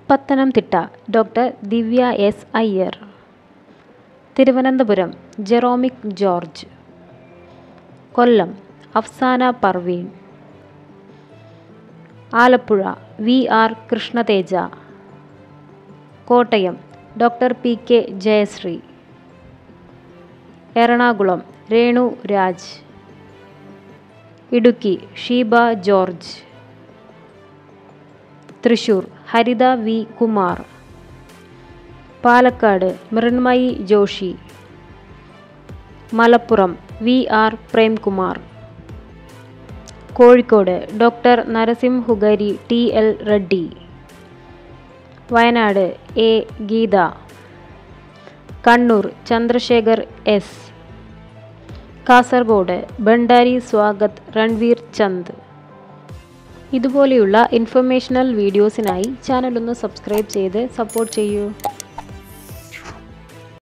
Pathanamthitta doctor Divya S Iyer Thiruvananthapuram Jeromic George Kollam Afsana Parveen Alappuzha V R Krishnateja Kottayam doctor P K Jayasree Ernakulam Renu Raj Idukki Sheeba George Thrissur Haritha V Kumar Palakkad Mrinmayi Joshi Malappuram V R Premkumar Kozhikode doctor Narasimhugari T L Reddy Wayanad A Geetha Kannur Chandrasekhar S Kasaragod Bhandari Swagat Ranveer Chand ഇതുപോലെയുള്ള informational വീഡിയോസിനായി channel ഒന്ന് subscribe ചെയ്ത് support ചെയ്യൂ